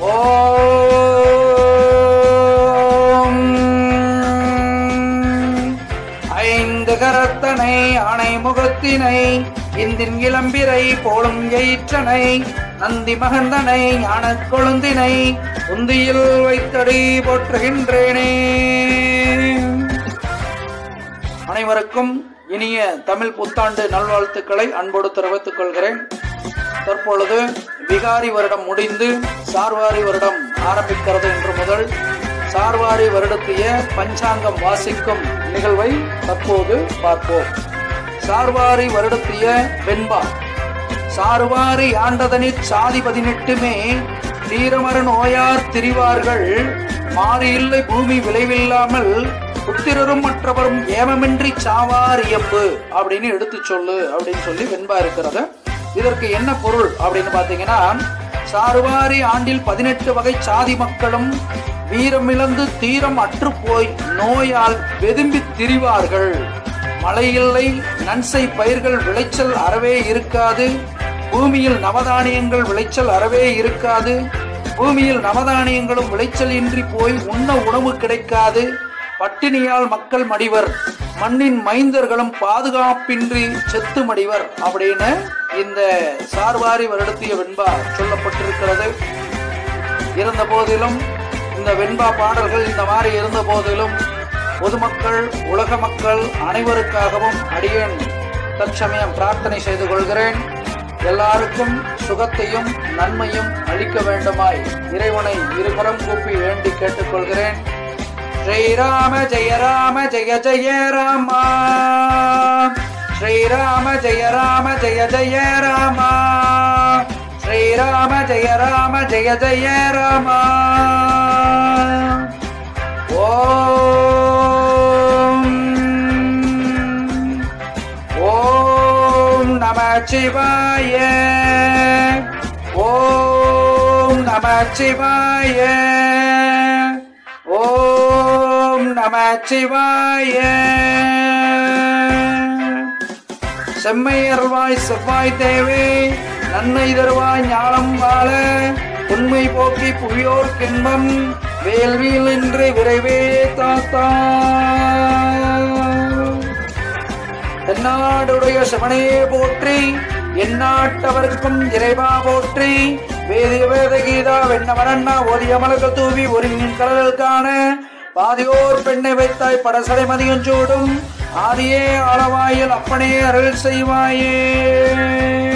ஓம் ஐந்து கரத்தனை அணை முகத்தினை இந்தின் இளம்பிரை போலும் எயிற்றனை நந்தி மகந்தனை ஞானக் கொழுந்தினை உந்தியில் வைத்தடி போற்றுகின்றேனே அனைவருக்கும் இனிய தமிழ் புத்தாண்டு நல்வாழ்த்துக்களை அன்போடு தெரிவித்துக் கொள்கிறேன் தற்பொழுது விகாரி வருடம் முடிந்து சார்வாரி வருடம் ஆரம்பிக்கிறது என்று முதல் சார்வாரி வருடத்திய பஞ்சாங்கம் வாசிக்கும் நிகழ்வை தற்போது பார்ப்போம் சார்வாரி வருடத்திய வெண்பா சார்வாரி ஆண்டதனிற் சாதி பதினெட்டுமே தீரமர நோயார் திரிவார்கள் மாறி இல்லை பூமி விளைவில்லாமல் புத்திரரும் மற்றவரும் ஏமமின்றி சாவார் இயம்பு அப்படின்னு எடுத்து சொல்லு அப்படின்னு சொல்லி வெண்பா இருக்கிறது இதற்கு என்ன பொருள் அப்படின்னு பாத்தீங்கன்னா சார்வாரி ஆண்டில் பதினெட்டு வகை சாதி மக்களும் வீரமிழந்து தீரம் அற்று போய் நோயால் வெதும்பி திரிவார்கள் மழை இல்லை நன்சை பயிர்கள் விளைச்சல் அறவே இருக்காது பூமியில் நவதானியங்கள் விளைச்சல் அறவே இருக்காது பூமியில் நவதானியங்களும் விளைச்சல் இன்றி போய் உண்ண உணவு கிடைக்காது பட்டினியால் மக்கள் மடிவர் மண்ணின் மைந்தர்களும் பாதுகாப்பின்றி செத்து மடிவர் அப்படின்னு இந்த சார்வாரி வருடத்திய வெண்பா சொல்லப்பட்டிருக்கிறது இருந்த போதிலும் இந்த வெண்பா பாடல்கள் இந்த மாதிரி இருந்த போதிலும் பொதுமக்கள் உலக மக்கள் அனைவருக்காகவும் அடியேன் தற்சமயம் பிரார்த்தனை செய்து கொள்கிறேன் எல்லாருக்கும் சுகத்தையும் நன்மையும் அளிக்க வேண்டுமாய் இறைவனை இருபுறம் கூப்பி வேண்டி கேட்டுக்கொள்கிறேன் ஸ்ரீராம ஜெய ராம ஜெய ஜெய ராமா ஸ்ரீராம ஜெய ராம ஜெய ஜெய ராமா ஸ்ரீராம ஜெய ராம ஜெய ஜெய ராமா ஓம் ஓம் நம சிவாய ஓம் நம சிவாய ஓம் நம சிவாய செம்மையர்வாய் செவ்வாய் தேவே நன்மை தருவாய் ஞானம் வாழ உண்மை போக்கி புவியோர் கின்பம் வேல்வியில் என்று விரைவே தாத்தா தென்னாடுடைய சிவனையே போற்றி எந்நாட்டவர்க்கும் இறைவா போற்றி வேதிய வேத கீதா வெண்ணவரண்ணா ஓதிய மலர்கள் தூவி ஒருங்கின் கடல் காண பாதியோர் பெண்ணை வைத்தாய் படசடை மதியம் சூடும் ஆதியே அளவாயில் அப்பனே அருள் செய்வாயே